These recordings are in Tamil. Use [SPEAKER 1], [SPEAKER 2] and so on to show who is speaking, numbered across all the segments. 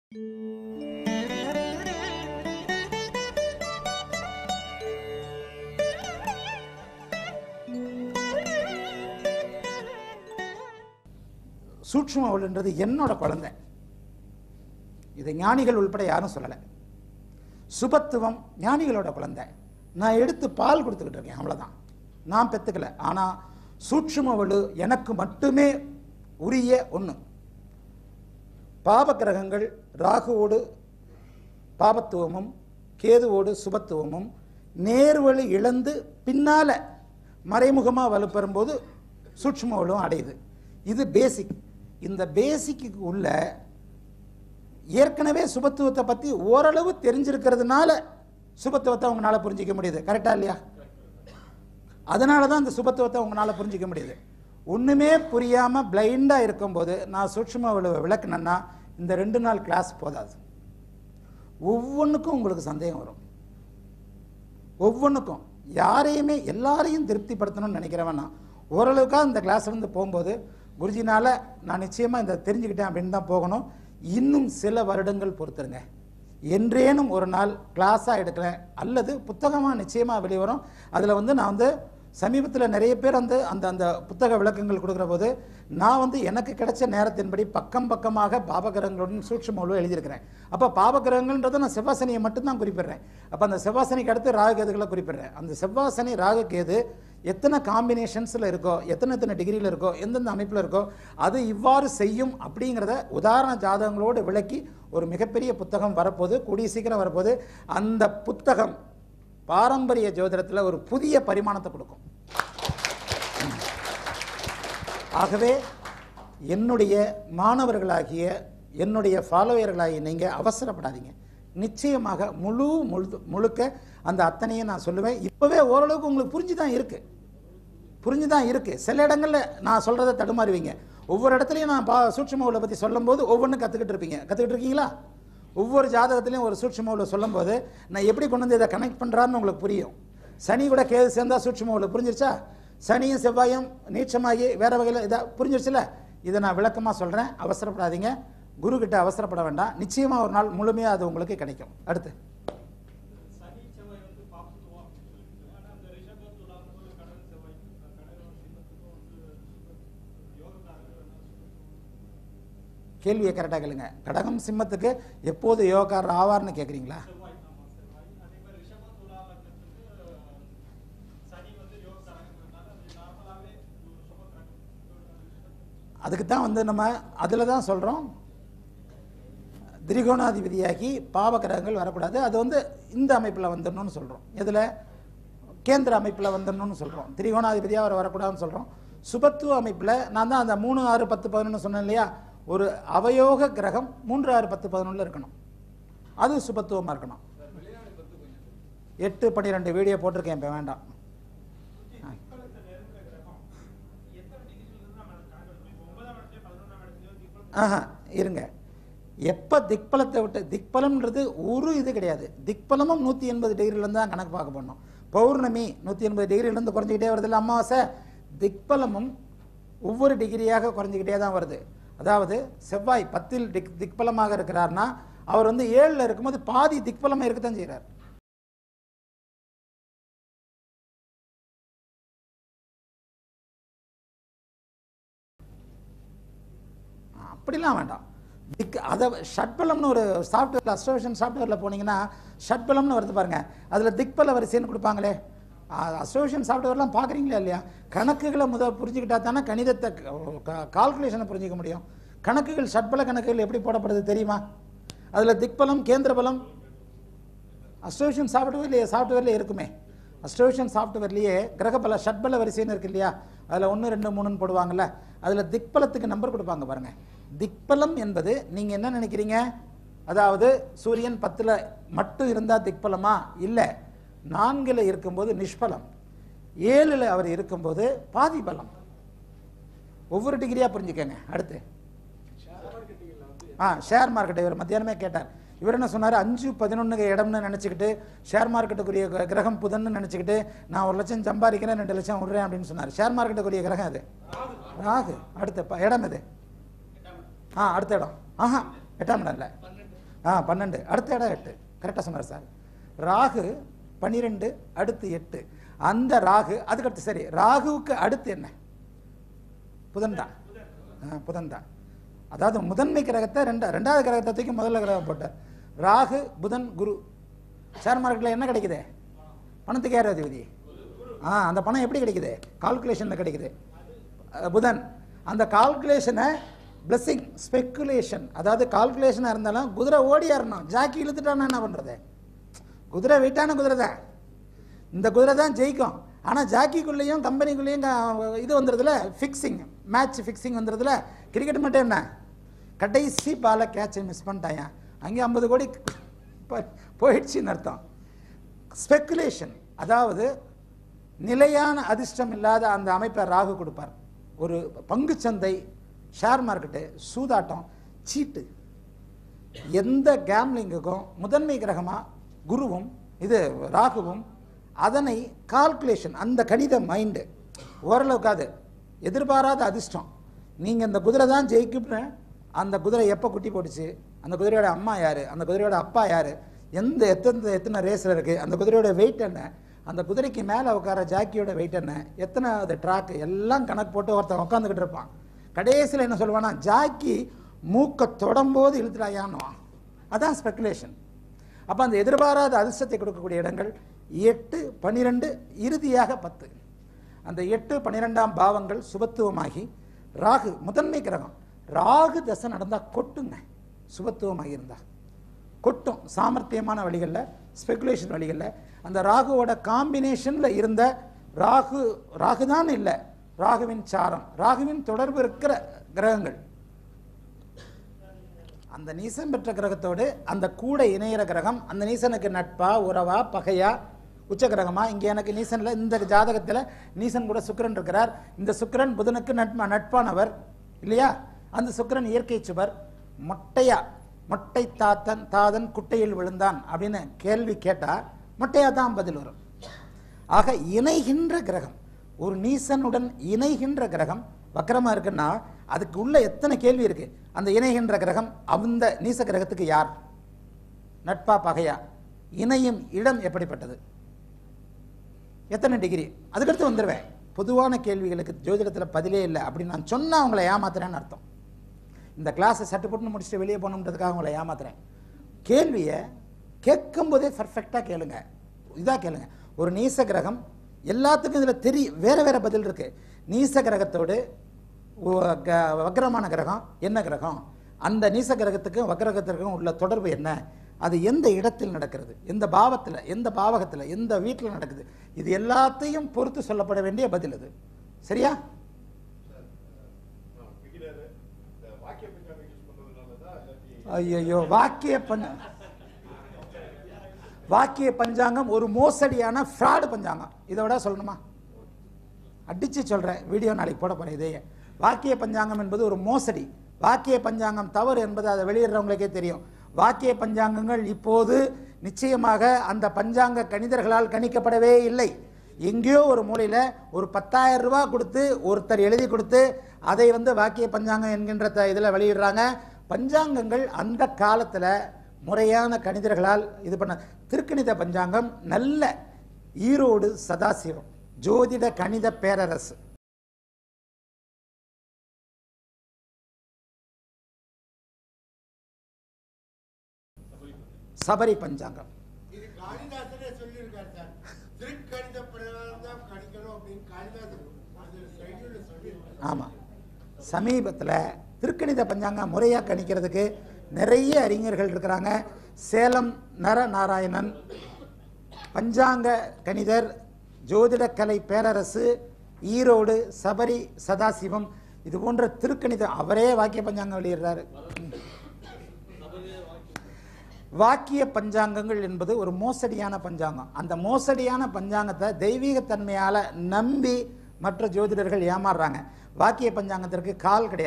[SPEAKER 1] சூட்சும அவள்ன்றது என்னோட குழந்தை இதை ஞானிகள் உள்பட யாரும் சொல்லலை சுபத்துவம் ஞானிகளோட குழந்தை நான் எடுத்து பால் கொடுத்துக்கிட்டு இருக்கேன் அவ்வளவுதான் நான் பெத்துக்கல ஆனா சூட்சும வலு எனக்கு மட்டுமே உரிய ஒண்ணு பாப கிரகங்கள் ராகுவோடு பாபத்துவமும் கேதுவோடு சுபத்துவமும் நேர்வழி இழந்து பின்னால மறைமுகமா வலுப்பெறும்போது சூட்சும வலுவும் அடையுது இது பேசிக் இந்த பேசிக்கு உள்ள ஏற்கனவே சுபத்துவத்தை பத்தி ஓரளவு தெரிஞ்சிருக்கிறதுனால சுபத்துவத்தை உங்களால புரிஞ்சிக்க முடியுது கரெக்டா இல்லையா அதனால தான் அந்த சுபத்துவத்தை உங்களால புரிஞ்சிக்க முடியுது ஒண்ணுமே புரியாம பிளைண்டா இருக்கும்போது நான் சூட்சும விளை விளக்குனேன்னா இந்த ரெண்டு நாள் கிளாஸ் போதாது ஒவ்வொன்றுக்கும் உங்களுக்கு சந்தேகம் வரும் ஒவ்வொன்றுக்கும் யாரையுமே எல்லாரையும் திருப்திப்படுத்தணும்னு நினைக்கிறவன் நான் ஓரளவுக்காக இந்த கிளாஸ் வந்து போகும்போது குருஜினால நான் நிச்சயமா இந்த தெரிஞ்சுக்கிட்டேன் அப்படின்னு தான் போகணும் இன்னும் சில வருடங்கள் பொறுத்துருங்க என்றேனும் ஒரு நாள் கிளாஸாக எடுக்கிறேன் அல்லது புத்தகமாக நிச்சயமாக வெளிவரும் அதில் வந்து நான் வந்து சமீபத்தில் நிறைய பேர் வந்து அந்த அந்த புத்தக விளக்கங்கள் கொடுக்குற போது நான் வந்து எனக்கு கிடைச்ச நேரத்தின்படி பக்கம் பக்கமாக பாபகிரகங்களுடன் சூட்சும எழுதியிருக்கிறேன் அப்போ பாபகிரகங்கள்ன்றதை நான் செவ்வாசனியை மட்டும்தான் குறிப்பிடுறேன் அப்போ அந்த செவ்வாசனிக்கு அடுத்து ராகு கேதுகளை குறிப்பிடுறேன் அந்த செவ்வாசனி ராகு கேது எத்தனை காம்பினேஷன்ஸில் இருக்கோ எத்தனை எத்தனை டிகிரியில் இருக்கோ எந்தெந்த அமைப்பில் இருக்கோ அது இவ்வாறு செய்யும் அப்படிங்கிறத உதாரண ஜாதகங்களோடு விளக்கி ஒரு மிகப்பெரிய புத்தகம் வரப்போகுது கூடிய சீக்கிரம் வரப்போகுது அந்த புத்தகம் பாரம்பரிய ஜோதிடத்தில் ஒரு புதிய பரிமாணத்தை கொடுக்கும் ஆகவே என்னுடைய மாணவர்களாகிய என்னுடைய ஃபாலோவர்களாகிய நீங்கள் அவசரப்படாதீங்க நிச்சயமாக முழு முழு முழுக்க அந்த அத்தனையும் நான் சொல்லுவேன் இப்போவே ஓரளவுக்கு உங்களுக்கு புரிஞ்சு தான் இருக்குது புரிஞ்சு தான் இருக்குது சில இடங்களில் நான் சொல்கிறத தடுமாறுவீங்க ஒவ்வொரு இடத்துலையும் நான் பா சூட்சுமவுல பற்றி சொல்லும்போது ஒவ்வொன்றும் கற்றுக்கிட்டு இருப்பீங்க கற்றுக்கிட்டு இருக்கீங்களா ஒவ்வொரு ஜாதகத்திலையும் ஒரு சூட்சுமவுல சொல்லும்போது நான் எப்படி கொண்டு வந்து இதை கனெக்ட் பண்ணுறான்னு உங்களுக்கு புரியும் சனி கூட கேது சேர்ந்தா சூட்சுமவுல புரிஞ்சிருச்சா சனியும் செவ்வாயும் நீச்சமாகி வேற வகையில் இதாக புரிஞ்சிருச்சுல இதை நான் விளக்கமாக சொல்கிறேன் அவசரப்படாதீங்க குரு கிட்ட அவசரப்பட வேண்டாம் நிச்சயமாக ஒரு நாள் முழுமையாக அது உங்களுக்கு கிடைக்கும் அடுத்து
[SPEAKER 2] சனி செவ்வாய் வந்து பாப்புத்துவம் அப்படின்னு சொல்லிட்டு ஆனா அந்த ரிஷப துலாம் வந்து கடல் செவ்வாய் கடலும் சிம்மத்துக்கும் வந்து யோகக்காரர்கள்
[SPEAKER 1] கேள்வியை கரெக்டாக கேளுங்க கடகம் சிம்மத்துக்கு எப்போது யோகார் ஆவார்னு கேட்குறீங்களா
[SPEAKER 2] செவ்வாய் ஆமா செவ்வாய் அதே மாதிரி ரிஷப துலா லக்னத்துக்கு சனி வந்து யோகக்காரங்கிறதுனால அது நார்மலாவே ஒரு சுப கிரகம்
[SPEAKER 1] அதுக்கு தான் வந்து நம்ம அதில் தான் சொல்கிறோம் திரிகோணாதிபதியாகி பாவகிரகங்கள் வரக்கூடாது அது வந்து இந்த அமைப்பில் வந்துடணும்னு சொல்கிறோம் இதில் கேந்திர அமைப்பில் வந்துடணும்னு சொல்கிறோம் திரிகோணாதிபதியாக அவர் வரக்கூடாதுன்னு சொல்கிறோம் சுபத்துவ அமைப்பில் நான் தான் அந்த மூணு ஆறு பத்து பதினொன்று சொன்னேன் இல்லையா ஒரு அவயோக கிரகம் மூன்று ஆறு பத்து பதினொன்றில் இருக்கணும் அது சுபத்துவமாக இருக்கணும் எட்டு பன்னிரெண்டு வீடியோ போட்டிருக்கேன் இப்போ வேண்டாம்
[SPEAKER 2] திக்பலத்தை நெருங்குற கிரகம் எத்தனை டிகிரில இருந்து நம்ம கணக்கு எடுக்கணும் இப்போ ஒன்பதாம் இடத்துலயோ பதினொன்றாம் இடத்துலயோ திக்பலம்
[SPEAKER 1] ஆஹா இருங்க எப்போ திக்பலத்தை விட்டு திக்பலம்ன்றது ஒரு இது கிடையாது திக்பலமும் நூற்றி எண்பது டிகிரிலேருந்து தான் கணக்கு பார்க்க பண்ணணும் பௌர்ணமி நூற்றி எண்பது டிகிரிலேருந்து குறைஞ்சிக்கிட்டே வருது இல்லை அமாவாசை திக்பலமும் ஒவ்வொரு டிகிரியாக குறைஞ்சிக்கிட்டே தான் வருது அதாவது செவ்வாய் பத்தில் திக் திக்பலமாக இருக்கிறார்னா அவர் வந்து ஏழில் இருக்கும்போது பாதி திக்பலமாக இருக்கத்தான் செய்கிறார் அப்படிலாம் வேண்டாம் திக் அதை ஷட்பலம்னு ஒரு சாஃப்ட்வேர் அஸ்ட்ரோவேஷன் சாஃப்ட்வேரில் போனீங்கன்னா ஷட்பலம்னு வருது பாருங்க அதில் திக்பல வரிசைன்னு கொடுப்பாங்களே அஸ்ட்ரோவேஷன் சாஃப்ட்வேர்லாம் பார்க்குறீங்களா இல்லையா கணக்குகளை முத புரிஞ்சுக்கிட்டா தானே கணிதத்தை கால்குலேஷனை புரிஞ்சிக்க முடியும் கணக்குகள் ஷட்பல கணக்குகள் எப்படி போடப்படுது தெரியுமா அதில் திக்பலம் கேந்திர பலம் அஸ்ட்ரோவேஷன் சாஃப்ட்வேர்லேயே சாஃப்ட்வேர்லேயே இருக்குமே அஸ்ட்ரோவேஷன் சாஃப்ட்வேர்லேயே கிரகபல ஷட்பல வரிசைன்னு இருக்கு இல்லையா அதில் ஒன்று ரெண்டு மூணுன்னு போடுவாங்கல்ல அதில் திக்பலத்துக்கு நம்பர் கொடுப்பாங்க பாருங்க திக்பலம் என்பது நீங்கள் என்ன நினைக்கிறீங்க அதாவது சூரியன் பத்தில் மட்டும் இருந்தால் திக்பலமா இல்லை நான்கில் இருக்கும்போது நிஷ்பலம் ஏழில் அவர் இருக்கும்போது பாதி பலம் ஒவ்வொரு டிகிரியாக புரிஞ்சுக்கங்க அடுத்து ஆ ஷேர் மார்க்கெட் இவர் மத்தியானமே கேட்டார் இவர் என்ன சொன்னார் அஞ்சு பதினொன்றுக்கு இடம்னு நினச்சிக்கிட்டு ஷேர் மார்க்கெட்டுக்குரிய கிர- கிரகம் புதன்னு நினச்சிக்கிட்டு நான் ஒரு லட்சம் சம்பாதிக்கிறேன் ரெண்டு லட்சம் விடுறேன் அப்படின்னு சொன்னார் ஷேர் மார்க்கெட்டுக்குரிய கிரகம் அது ராகு அடுத்த ப- இடம் இது ஆ அடுத்த இடம் ஆஹா எட்டாம் இடம் இல்லை ஆ பன்னெண்டு அடுத்த இடம் எட்டு கரெக்டாக சொன்னார் சார் ராகு பன்னிரெண்டு அடுத்து எட்டு அந்த ராகு அதுக்கடுத்து சரி ராகுவுக்கு அடுத்து என்ன புதன் தான் ஆ புதன் தான் அதாவது முதன்மை கிரகத்தை ரெண்டா ரெண்டாவது கிரகத்தை தூக்கி முதல்ல கிரகம் போட்டார் ராகு புதன் குரு ஷேர் மார்க்கெட்டில் என்ன கிடைக்குது பணத்துக்கு யார் அதிபதி ஆ அந்த பணம் எப்படி கிடைக்குது கால்குலேஷனில் கிடைக்குது அஹ், புதன் அந்த கால்குலேஷனை பிளஸ்ஸிங் ஸ்பெக்குலேஷன் அதாவது கால்குலேஷனாக இருந்தாலும் குதிரை ஓடியாரணும் ஜாக்கி இழுத்துட்டான்னா என்ன பண்ணுறது குதிரை வெயிட்டான குதிரை தான் இந்த குதிரை தான் ஜெயிக்கும் ஆனால் ஜாக்கிக்குள்ளேயும் கம்பெனிக்குள்ளேயும் க- இது வந்துடுதுல ஃபிக்ஸிங் மேட்ச் ஃபிக்ஸிங் வந்துடுதுல கிரிக்கெட் மட்டும் என்ன கடைசி பாலை கேட்சை மிஸ் பண்ணிட்டாயா அங்கே ஐம்பது கோடி போ- போயிடுச்சுன்னு அர்த்தம் ஸ்பெக்குலேஷன் அதாவது நிலையான அதிர்ஷ்டம் இல்லாத அந்த அமைப்பை ராகு கொடுப்பார் ஒரு பங்குச்சந்தை ஷேர் மார்க்கெட்டு சூதாட்டம் சீட்டு எந்த கேம்லிங்குக்கும் முதன்மை கிரகமாக குருவும் இது ராகுவும் அதனை கால்குலேஷன் அந்த கணித மைண்டு ஓரளவுக்கு அது எதிர்பாராத அதிர்ஷ்டம் நீங்கள் இந்த குதிரை தான் ஜெயிக்கும்னு அந்த குதிரை எப்போ குட்டி போட்டுச்சு அந்த குதிரையோட அம்மா யார் அந்த குதிரையோட அப்பா யார் எந்த எத்தனை எத்தனை ரேஸில் இருக்குது அந்த குதிரையோட வெயிட் என்ன அந்த குதிரைக்கு மேலே உட்கார ஜாக்கியோட வெயிட் என்ன எத்தனை அது ட்ராக்கு எல்லாம் கணக்கு போட்டு ஒருத்தன் உட்காந்துக்கிட்டு இருப்பான் கடைசியில் என்ன சொல்லுவானா ஜாக்கி மூக்க தொடம்போது இழுத்துட்டாயான்னுவான் அதான் ஸ்பெக்குலேஷன் அப்போ அந்த எதிர்பாராத அதிர்ஷ்டத்தை கொடுக்கக்கூடிய இடங்கள் எட்டு பன்னிரெண்டு இறுதியாக பத்து அந்த எட்டு பன்னிரெண்டாம் பாவங்கள் சுபத்துவமாகி ராகு முதன்மை கிரகம் ராகு தசை நடந்தால் கொட்டுங்க சுபத்துவமாகி இருந்தா கொட்டும் சாமர்த்தியமான வழிகளில் ஸ்பெகுலேஷன் வழிகளில் அந்த ராகுவோட காம்பினேஷனில் இருந்த ராகு ராகு தான் இல்லை ராகுவின் சாரம் ராகுவின் தொடர்பு இருக்கிற கிரகங்கள் அந்த நீசன் பெற்ற கிரகத்தோடு அந்த கூட இணையிற கிரகம் அந்த நீசனுக்கு நட்பா உறவா பகையா உச்ச கிரகமா இங்கே எனக்கு நீசன்ல இந்த ஜாதகத்தில் நீசன் கூட சுக்கிரன் இருக்கிறார் இந்த சுக்கிரன் புதனுக்கு நட்பா நட்பானவர் இல்லையா அந்த சுக்கிரன் இயற்கை சுவர் மொட்டையா மொட்டை தாத்தன் தாதன் குட்டையில் விழுந்தான் அப்படின்னு கேள்வி கேட்டா மொட்டையா தான் பதில் வரும் ஆக இணைகின்ற கிரகம் ஒரு நீசனுடன் இணைகின்ற கிரகம் வக்கரமா இருக்குன்னா அதுக்கு உள்ள எத்தனை கேள்வி இருக்கு அந்த இணைகின்ற கிரகம் அந்த நீச கிரகத்துக்கு யார் நட்பா பகையா இணையும் இடம் எப்படிப்பட்டது எத்தனை டிகிரி அதுக்கடுத்து வந்துடுவேன் பொதுவான கேள்விகளுக்கு ஜோதிடத்தில் பதிலே இல்லை அப்படின்னு நான் சொன்னா அவங்கள ஏமாத்துறேன்னு அர்த்தம் இந்த கிளாஸை சட்டு போட்டு முடிச்சுட்டு வெளியே போகணுன்றதுக்காக உங்களை ஏமாத்துறேன் கேள்வியை கேட்கும்போதே பர்ஃபெக்டாக கேளுங்க இதாக கேளுங்க ஒரு நீச கிரகம் எல்லாத்துக்கும் இதில் தெரிய வேற வேற பதில் இருக்கு நீச கிரகத்தோடு ஒ- க- வக்ரமான கிரகம் என்ன கிரகம் அந்த நீச கிரகத்துக்கும் வக்ரகத்திற்கும் உள்ள தொடர்பு என்ன அது எந்த இடத்தில் நடக்கிறது எந்த பாவத்தில் எந்த பாவகத்தில் எந்த வீட்டில் நடக்குது இது எல்லாத்தையும் பொறுத்து சொல்லப்பட வேண்டிய பதில் அது சரியா
[SPEAKER 3] பிகினரு இந்த வாக்கிய பஞ்சாங்கம் யூஸ் பண்றதுனால தான் இல்லாட்டி
[SPEAKER 1] ஐயோ வாக்கிய பஞ்ச வாக்கிய பஞ்சாங்கம் ஒரு மோசடியான ஃப்ராடு பஞ்சாங்கம் இதை விட சொல்லணுமா அடிச்சு சொல்றேன் வீடியோ நாளைக்கு போட போறேன் இதையே வாக்கிய பஞ்சாங்கம் என்பது ஒரு மோசடி வாக்கிய பஞ்சாங்கம் தவறு என்பது அதை வெளியிடுறவங்களுக்கே தெரியும் வாக்கிய பஞ்சாங்கங்கள் இப்போது நிச்சயமாக அந்த பஞ்சாங்க கணிதர்களால் கணிக்கப்படவே இல்லை எங்கேயோ ஒரு மூலையில் ஒரு பத்தாயிரம் ரூபாய் கொடுத்து ஒருத்தர் எழுதி கொடுத்து அதை வந்து வாக்கிய பஞ்சாங்கம் என்கின்ற த இதில் வெளியிடுறாங்க பஞ்சாங்கங்கள் அந்த காலத்தில் முறையான கணிதர்களால் இது பண்ண திருக்கணித பஞ்சாங்கம் நல்ல ஈரோடு சதாசிவம் ஜோதிட கணித பேரரசு சபரி பஞ்சாங்கம்
[SPEAKER 4] இது காளிதாசனே சொல்லியிருக்காரு சார் திருக்கணித பிரகாரம் தான் கணிக்கணும் அப்படின்னு காளிதாசன் அது சைடுல சொல்லியிருக்காரு
[SPEAKER 1] ஆமாம் சமீபத்தில் திருக்கணித பஞ்சாங்கம் முறையாக கணிக்கிறதுக்கு நிறைய அறிஞர்கள் இருக்கிறாங்க சேலம் நரநாராயணன் பஞ்சாங்க கணிதர் ஜோதிடக்கலை பேரரசு ஈரோடு சபரி சதாசிவம் இது போன்ற திருக்கணித அவரே வாக்கிய பஞ்சாங்கம் வெளியிடுறாரு வாக்கிய பஞ்சாங்கங்கள் என்பது ஒரு மோசடியான பஞ்சாங்கம் அந்த மோசடியான பஞ்சாங்கத்தை தெய்வீகத்தன்மையால் நம்பி மற்ற ஜோதிடர்கள் ஏமாறுறாங்க வாக்கிய பஞ்சாங்கத்திற்கு கால் கிடையாது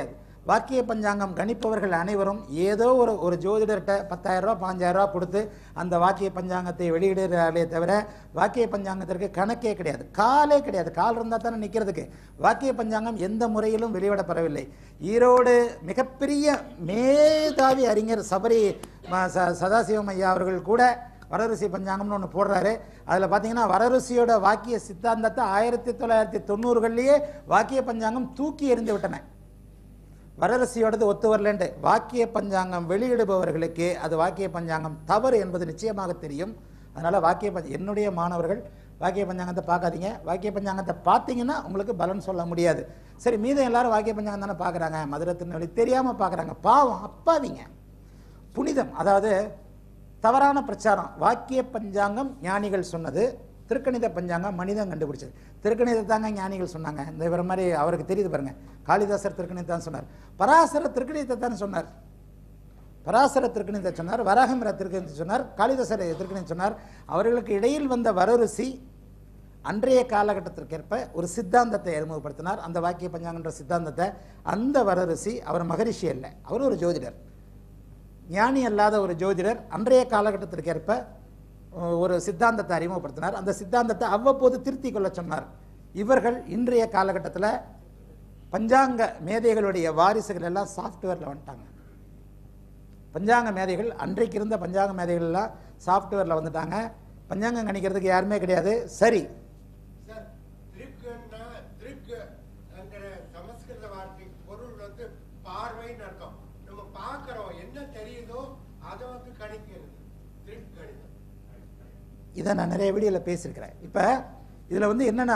[SPEAKER 1] வாக்கிய பஞ்சாங்கம் கணிப்பவர்கள் அனைவரும் ஏதோ ஒரு ஒரு ஜோதிடர்கிட்ட பத்தாயிரம் ரூபா பாஞ்சாயிரம் ரூபா கொடுத்து அந்த வாக்கிய பஞ்சாங்கத்தை வெளியிடுறார்களே தவிர வாக்கிய பஞ்சாங்கத்திற்கு கணக்கே கிடையாது காலே கிடையாது கால் இருந்தால் தானே நிற்கிறதுக்கு வாக்கிய பஞ்சாங்கம் எந்த முறையிலும் வெளியிடப்படவில்லை ஈரோடு மிகப்பெரிய மேதாவி அறிஞர் சபரி ம- ச- சதாசிவம் ஐயா அவர்கள் கூட வரருசி பஞ்சாங்கம்னு ஒன்று போடுறாரு அதில் பார்த்தீங்கன்னா வரருசியோட வாக்கிய சித்தாந்தத்தை ஆயிரத்தி தொள்ளாயிரத்தி தொண்ணூறுகள்லேயே வாக்கிய பஞ்சாங்கம் தூக்கி எறிந்து விட்டன வரரசியோடது ஒத்து வரலன்ட்டு வாக்கிய பஞ்சாங்கம் வெளியிடுபவர்களுக்கு அது வாக்கிய பஞ்சாங்கம் தவறு என்பது நிச்சயமாக தெரியும் அதனால் வாக்கிய பஞ்ச என்னுடைய மாணவர்கள் வாக்கிய பஞ்சாங்கத்தை பார்க்காதீங்க வாக்கிய பஞ்சாங்கத்தை பார்த்தீங்கன்னா உங்களுக்கு பலன் சொல்ல முடியாது சரி மீதம் எல்லாரும் வாக்கிய பஞ்சாங்கம் தானே பார்க்குறாங்க மதுரை திருநெல்வேலி தெரியாமல் பார்க்குறாங்க பாவம் அப்பாவிங்க புனிதம் அதாவது தவறான பிரச்சாரம் வாக்கிய பஞ்சாங்கம் ஞானிகள் சொன்னது திருக்கணித பஞ்சாங்கம் மனிதன் கண்டுபிடிச்சது திருக்கணித தாங்க ஞானிகள் சொன்னாங்க இந்த இவர மாதிரி அவருக்கு தெரியுது பாருங்க காளிதாசர் திருக்கணித தான் சொன்னார் பராசர திருக்கணிதத்தை தான் சொன்னார் பராசர திருக்கணித சொன்னார் வராகமிர திருக்கணித சொன்னார் காளிதாசர் திருக்கணித சொன்னார் அவர்களுக்கு இடையில் வந்த வரருசி அன்றைய காலகட்டத்திற்கேற்ப ஒரு சித்தாந்தத்தை அறிமுகப்படுத்தினார் அந்த வாக்கிய பஞ்சாங்கன்ற சித்தாந்தத்தை அந்த வரருசி அவர் மகரிஷி அல்ல அவர் ஒரு ஜோதிடர் ஞானி அல்லாத ஒரு ஜோதிடர் அன்றைய காலகட்டத்திற்கேற்ப அஹ், ஒரு சித்தாந்தத்தை அறிமுகப்படுத்தினார் அந்த சித்தாந்தத்தை அவ்வப்போது திருத்திக் கொள்ள சொன்னார் இவர்கள் இன்றைய காலகட்டத்தில் பஞ்சாங்க மேதைகளுடைய வாரிசுகள் எல்லாம் சாஃப்ட்வேரில் வந்துட்டாங்க பஞ்சாங்க மேதைகள் அன்றைக்கு இருந்த பஞ்சாங்க மேதைகள் எல்லாம் சாஃப்ட்வேரில் வந்துட்டாங்க பஞ்சாங்கம் கணிக்கிறதுக்கு யாருமே கிடையாது சரி
[SPEAKER 4] சார் திருக்குன்னா திருக்கு என்கிற சமஸ்கிருத வார்த்தைக்கு பொருள் வந்து பார்வைன்னு அர்த்தம் நம்ம பார்க்கிறோம் என்ன தெரியுதோ அதை வந்து கணிக்கிறது திருக்கணிதம்
[SPEAKER 1] இதை நான் நிறைய வீடியோவில் பேசியிருக்கிறேன் இப்போ இதில் வந்து என்னன்னா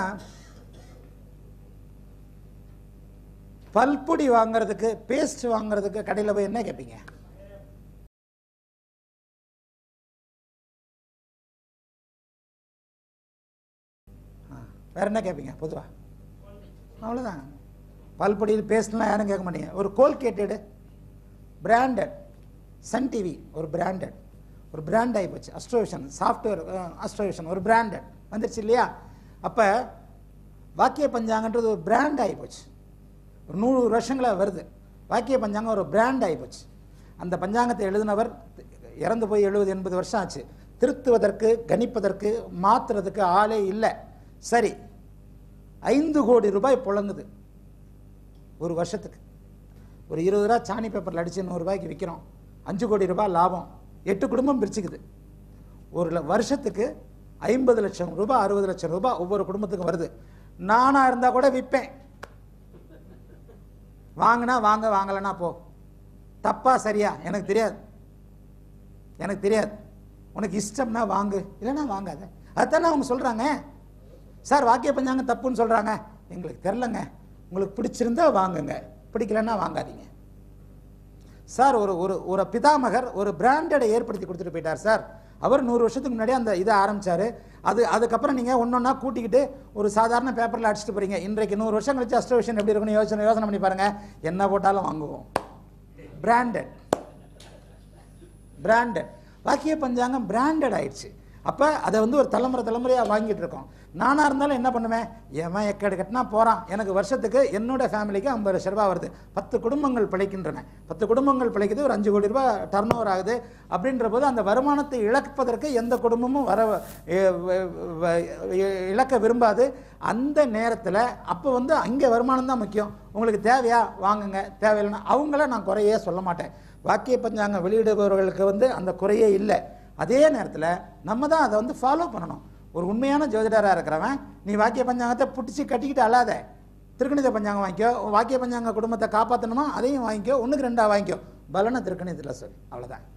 [SPEAKER 1] பல்பொடி வாங்குறதுக்கு பேஸ்ட் வாங்குறதுக்கு கடையில் போய் என்ன கேட்பீங்க ஆ, வேற என்ன கேட்பீங்க பொதுவா அவ்வளோதான் பல்பொடி பேஸ்ட்லாம் யாரும் கேட்க மாட்டீங்க ஒரு கோல்கேட்டடு பிராண்டட் சன் டிவி ஒரு பிராண்டட் ஒரு பிராண்ட் ஆகி போச்சு அஸ்ட்ரோவிஷன் சாஃப்ட்வேர் அஸ்ட்ரோவிஷன் ஒரு பிராண்டட் வந்துருச்சு இல்லையா அப்போ வாக்கிய பஞ்சாங்கன்றது ஒரு பிராண்ட் ஆகி போச்சு ஒரு நூறு வருஷங்களா வருது வாக்கிய பஞ்சாங்கம் ஒரு பிராண்ட் ஆகி போச்சு அந்த பஞ்சாங்கத்தை எழுதினவர் இறந்து போய் எழுபது எண்பது வருஷம் ஆச்சு திருத்துவதற்கு கணிப்பதற்கு மாற்றுறதுக்கு ஆளே இல்லை சரி ஐந்து கோடி ரூபாய் புழங்குது ஒரு வருஷத்துக்கு ஒரு இருபது ரூபா சாணி பேப்பரில் அடித்து நூறுரூபாய்க்கு விற்கிறோம் அஞ்சு கோடி ரூபாய் லாபம் எட்டு குடும்பம் பிரிச்சுக்குது ஒரு ல- வருஷத்துக்கு ஐம்பது லட்சம் ரூபாய் அறுபது லட்சம் ரூபாய் ஒவ்வொரு குடும்பத்துக்கும் வருது நானாக இருந்தால் கூட விற்பேன் வாங்கினா வாங்க வாங்கலைன்னா போ தப்பா சரியா எனக்கு தெரியாது எனக்கு தெரியாது உனக்கு இஷ்டம்னா வாங்கு இல்லைன்னா வாங்காத அதுதானே அவங்க சொல்கிறாங்க சார் வாக்கிய பஞ்சாங்க தப்புன்னு சொல்கிறாங்க எங்களுக்கு தெரிலங்க உங்களுக்கு பிடிச்சிருந்தா வாங்குங்க பிடிக்கலன்னா வாங்காதீங்க சார் ஒரு ஒரு ஒரு பிதாமகர் ஒரு பிராண்டடை ஏற்படுத்தி கொடுத்துட்டு போயிட்டார் சார் அவர் நூறு வருஷத்துக்கு முன்னாடி அந்த இதை ஆரம்பிச்சாரு அது அதுக்கப்புறம் நீங்கள் ஒன்றொன்னா கூட்டிக்கிட்டு ஒரு சாதாரண பேப்பரில் அடிச்சுட்டு போறீங்க இன்றைக்கு நூறு வருஷம் கழிச்சு அஸ்ட்ரோவிஷன் எப்படி இருக்குன்னு யோசனை யோசனை பண்ணி பாருங்க என்ன போட்டாலும் வாங்குவோம் பிராண்டட் பிராண்டட் வாக்கிய பஞ்சாங்கம் பிராண்டட் ஆயிடுச்சு அப்போ அதை வந்து ஒரு தலைமுறை தலைமுறையாக வாங்கிட்டு இருக்கோம் நானாக இருந்தாலும் என்ன பண்ணுவேன் எவன் எக்கடு கட்டினா போகிறான் எனக்கு வருஷத்துக்கு என்னோட ஃபேமிலிக்கு ஐம்பது லட்ச ரூபா வருது பத்து குடும்பங்கள் பிழைக்கின்றன பத்து குடும்பங்கள் பிழைக்குது ஒரு அஞ்சு கோடி ரூபாய் டர்ன் ஓவர் ஆகுது அப்படின்ற போது அந்த வருமானத்தை இழப்பதற்கு எந்த குடும்பமும் வர எ- வ- வ- எ- இழக்க விரும்பாது அந்த நேரத்தில் அப்போ வந்து அங்கே வருமானம் தான் முக்கியம் உங்களுக்கு தேவையா வாங்குங்க தேவையில்லைன்னா அவங்கள நான் குறையே சொல்ல மாட்டேன் வாக்கிய பஞ்சாங்கம் வெளியிடுபவர்களுக்கு வந்து அந்த குறையே இல்லை அதே நேரத்தில் நம்ம தான் அதை வந்து ஃபாலோ பண்ணணும் ஒரு உண்மையான ஜோதிடராக இருக்கிறவன் நீ வாக்கிய பஞ்சாங்கத்தை பிடிச்சி கட்டிக்கிட்டு அழாத திருக்கணித பஞ்சாங்கம் வாங்கிக்கோ உன் வாக்கிய பஞ்சாங்க குடும்பத்தை காப்பாற்றணுமா அதையும் வாங்கிக்கோ ஒன்றுக்கு ரெண்டாக வாங்கிக்கோ பலனை திருக்கணிதத்தில் சொல்லு அவ்வளோதான்